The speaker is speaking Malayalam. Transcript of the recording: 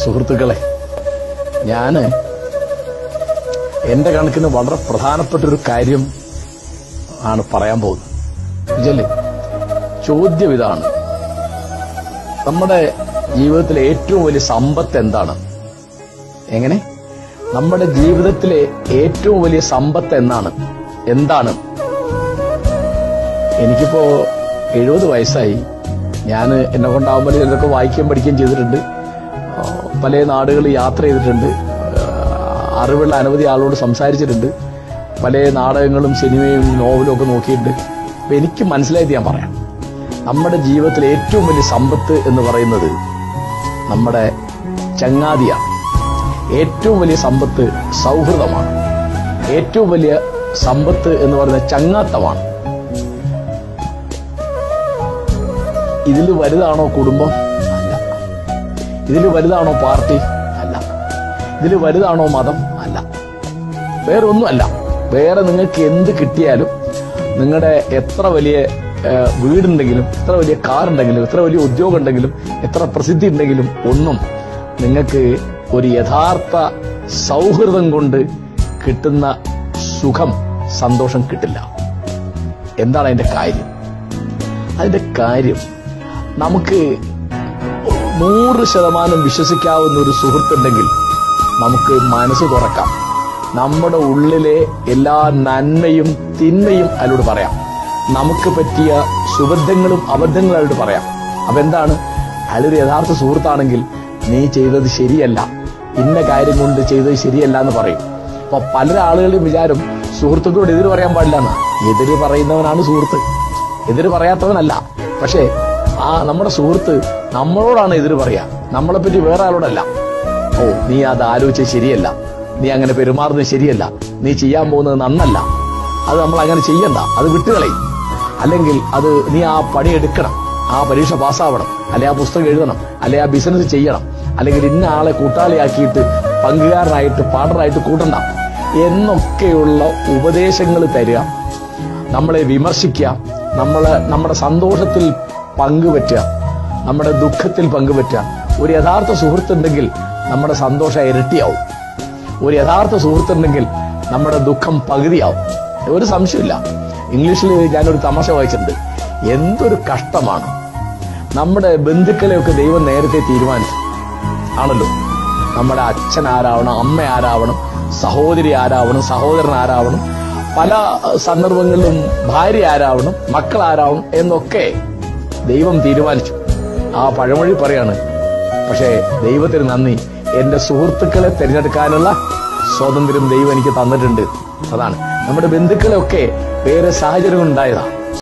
സുഹൃത്തുക്കളെ ഞാന് എന്റെ കണക്കിന് വളരെ പ്രധാനപ്പെട്ട ഒരു കാര്യം ആണ് പറയാൻ പോകുന്നത് വിജയല്ലേ ചോദ്യം ഇതാണ് നമ്മുടെ ജീവിതത്തിലെ ഏറ്റവും വലിയ സമ്പത്ത് എന്താണ് എങ്ങനെ നമ്മുടെ ജീവിതത്തിലെ ഏറ്റവും വലിയ സമ്പത്ത് എന്നാണ് എന്താണ് എനിക്കിപ്പോ എഴുപത് വയസ്സായി ഞാൻ എന്നെ കൊണ്ടാവുമ്പോൾ ഇതൊക്കെ വായിക്കുകയും പഠിക്കുകയും ചെയ്തിട്ടുണ്ട് ആ, പല നാടുകളിൽ യാത്ര ചെയ്തിട്ടുണ്ട് ആ, അറിവുള്ള അനവധി ആളോട് സംസാരിച്ചിട്ടുണ്ട് പല നാടകങ്ങളും സിനിമയും നോവലും ഒക്കെ നോക്കിയിട്ടുണ്ട് അപ്പൊ എനിക്ക് മനസ്സിലായത് ഞാൻ പറയാം നമ്മുടെ ജീവിതത്തിലെ ഏറ്റവും വലിയ സമ്പത്ത് എന്ന് പറയുന്നത് നമ്മുടെ ചങ്ങാതിയാണ് ഏറ്റവും വലിയ സമ്പത്ത് സൗഹൃദമാണ് ഏറ്റവും വലിയ സമ്പത്ത് എന്ന് പറയുന്നത് ചങ്ങാത്തമാണ് ഇതിൽ വലുതാണോ കുടുംബം അല്ല ഇതിൽ വലുതാണോ പാർട്ടി അല്ല ഇതിൽ വലുതാണോ മതം അല്ല വേറെ ഒന്നുമല്ല വേറെ നിങ്ങൾക്ക് എന്ത് കിട്ടിയാലും നിങ്ങളുടെ എത്ര വലിയ ഏഹ്, വീടുണ്ടെങ്കിലും എത്ര വലിയ കാർ ഉണ്ടെങ്കിലും എത്ര വലിയ ഉദ്യോഗം ഉണ്ടെങ്കിലും എത്ര പ്രസിദ്ധി ഉണ്ടെങ്കിലും ഒന്നും നിങ്ങൾക്ക് ഒരു യഥാർത്ഥ സൗഹൃദം കൊണ്ട് കിട്ടുന്ന സുഖം സന്തോഷം കിട്ടില്ല എന്താണ് അതിന്റെ കാര്യം അതിന്റെ കാര്യം നമുക്ക് നൂറ് ശതമാനം വിശ്വസിക്കാവുന്ന ഒരു സുഹൃത്തുണ്ടെങ്കിൽ നമുക്ക് മനസ്സ് തുറക്കാം നമ്മുടെ ഉള്ളിലെ എല്ലാ നന്മയും തിന്മയും അയാളോട് പറയാം നമുക്ക് പറ്റിയ സുബദ്ധങ്ങളും അബദ്ധങ്ങളും അയാളോട് പറയാം അപ്പൊ എന്താണ് അയാളൊരു യഥാർത്ഥ സുഹൃത്താണെങ്കിൽ നീ ചെയ്തത് ശരിയല്ല ഇന്ന കാര്യം കൊണ്ട് ചെയ്തത് ശരിയല്ല എന്ന് പറയും അപ്പൊ പല ആളുകളുടെയും വിചാരം സുഹൃത്തുക്കളോട് എതിര് പറയാൻ പാടില്ല എന്നാ എതിര് പറയുന്നവനാണ് സുഹൃത്ത് എതിര് പറയാത്തവനല്ല പക്ഷേ ആ നമ്മുടെ സുഹൃത്ത് നമ്മളോടാണ് എതിര് പറയാ നമ്മളെ പറ്റി വേറെ ആളോടല്ല ഓ നീ അത് ആലോചിച്ചത് ശരിയല്ല നീ അങ്ങനെ പെരുമാറുന്നത് ശരിയല്ല നീ ചെയ്യാൻ പോകുന്നത് നന്നല്ല അത് നമ്മൾ അങ്ങനെ ചെയ്യണ്ട അത് വിട്ടുകളയും അല്ലെങ്കിൽ അത് നീ ആ പണി എടുക്കണം ആ പരീക്ഷ പാസ്സാവണം അല്ലെ ആ പുസ്തകം എഴുതണം അല്ലെ ആ ബിസിനസ് ചെയ്യണം അല്ലെങ്കിൽ ഇന്ന ആളെ കൂട്ടാളിയാക്കിയിട്ട് പങ്കുകാരനായിട്ട് പാർട്ണറായിട്ട് കൂട്ടണ്ട എന്നൊക്കെയുള്ള ഉപദേശങ്ങൾ തരിക നമ്മളെ വിമർശിക്കുക നമ്മളെ നമ്മുടെ സന്തോഷത്തിൽ പങ്കുപറ്റുക നമ്മുടെ ദുഃഖത്തിൽ പങ്കുപറ്റുക ഒരു യഥാർത്ഥ സുഹൃത്തുണ്ടെങ്കിൽ നമ്മുടെ സന്തോഷം ഇരട്ടിയാവും ഒരു യഥാർത്ഥ സുഹൃത്തുണ്ടെങ്കിൽ നമ്മുടെ ദുഃഖം പകുതിയാവും ഒരു സംശയമില്ല ഇംഗ്ലീഷിൽ ഞാനൊരു തമാശ വായിച്ചിട്ടുണ്ട് എന്തൊരു കഷ്ടമാണ് നമ്മുടെ ബന്ധുക്കളെയൊക്കെ ദൈവം നേരത്തെ തീരുമാനിച്ചു ആണല്ലോ നമ്മുടെ അച്ഛൻ ആരാവണം അമ്മ ആരാവണം സഹോദരി ആരാവണം സഹോദരൻ ആരാവണം പല സന്ദർഭങ്ങളിലും ഭാര്യ ആരാവണം മക്കൾ ആരാവണം എന്നൊക്കെ ദൈവം തീരുമാനിച്ചു ആ പഴമൊഴി പറയാണ് പക്ഷേ ദൈവത്തിന് നന്ദി എന്റെ സുഹൃത്തുക്കളെ തിരഞ്ഞെടുക്കാനുള്ള സ്വാതന്ത്ര്യം ദൈവം എനിക്ക് തന്നിട്ടുണ്ട് അതാണ് നമ്മുടെ ബന്ധുക്കളെയൊക്കെ വേറെ സാഹചര്യം ഉണ്ടായതാണ്